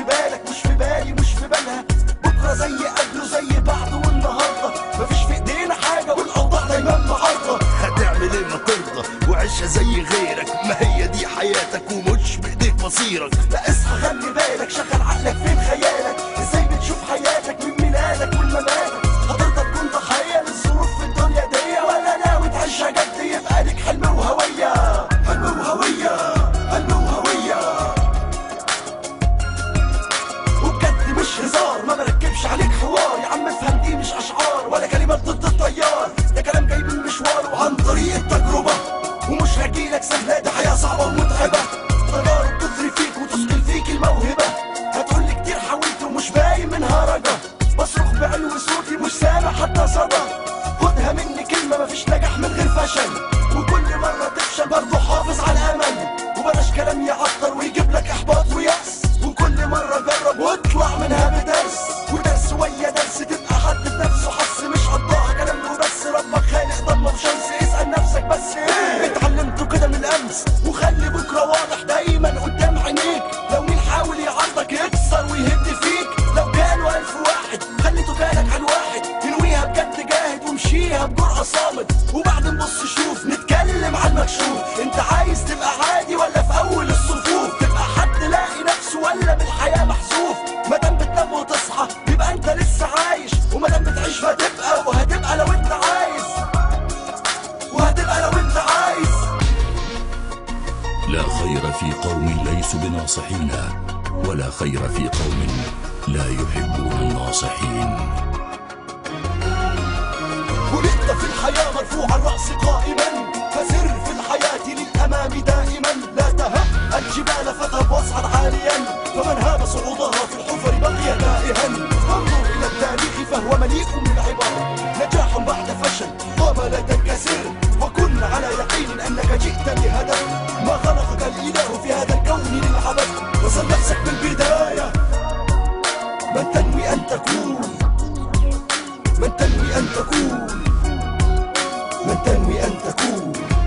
في بالك مش في بالي مش في بالها بكره زي قبله زي بعده والنهارده مفيش في ايدينا حاجه والاوضاع دايما معارضه هتعمل ايه ما ترضى وعيشها زي غيرك ما هي دي حياتك ومش بايديك مصيرك لا اصحى خلي بالك شغل عقلك فين خيالك ازاي بتشوف حياتك من ميلادك والمماتك هترضى تكون ضحيه للظروف في الدنيا دي ولا ناوي تعيشها جد يبقى لك حلم وهويه حلم وهويه حلم وهويه وبجد مش هزار ما بركبش عليك حوار يا عم افهم دي مش اشعار ولا كلمات ضد التيار ده كلام جاي من مشوار وعن طريق التجربه ومش هجيلك سهله ده حياه صعبه ومتعبه تجارب تثري فيك وتثقل فيك الموهبه هتقولي كتير حاولت ومش باين منها رجا بصرخ بعلو صوتي مش سامع حتى صدى خدها مني كلمه مفيش نجاح من غير فشل وكل مره تفشل برضه حافظ على الامل وبلاش كلام يعطر ويجيب لك احباط ويأس وكل مرة جرب واطلع منها بدرس ودرس ويا درس تبقى حد بنفسه حس مش قضاها كلام وبس ربك خالق ضمه وشمس اسأل نفسك بس ايه اتعلمته كده من الامس وخلي بكرة واضح دايما قدام عينيك لو مين حاول يعرضك يكسر ويهد فيك لو كانوا ألف واحد خلي توكالك على الواحد تنويها بجد جاهد ومشيها بجرأة صامت وبعدين بص شوف نتكلم عن مكشوف انت عايز تبقى عادي ولا في اول الصفوف تبقى حد لاقي نفسه ولا بالحياة محذوف مادام بتنام وتصحى يبقى انت لسه عايش ومادام بتعيش فهتبقى وهتبقى لو انت عايز وهتبقى لو انت عايز لا خير في قوم ليسوا بناصحين ولا خير في قوم لا يحبون الناصحين ولدت في الحياة مرفوع الرأس قائما فسر في الحياة للأمام دائما لا تهب الجبال فاذهب واصعد عاليا فمن هاب صعودها في الحفر بقي تائها انظر إلى التاريخ فهو مليء بالعبر نجاح بعد فشل طاب لا تنكسر وكن على يقين أنك جئت لهدف ما خلقك الإله في هذا الكون للعبث وسل نفسك بالبداية من تنوي أن تكون من تنوي أن تكون من تنوي أن تكون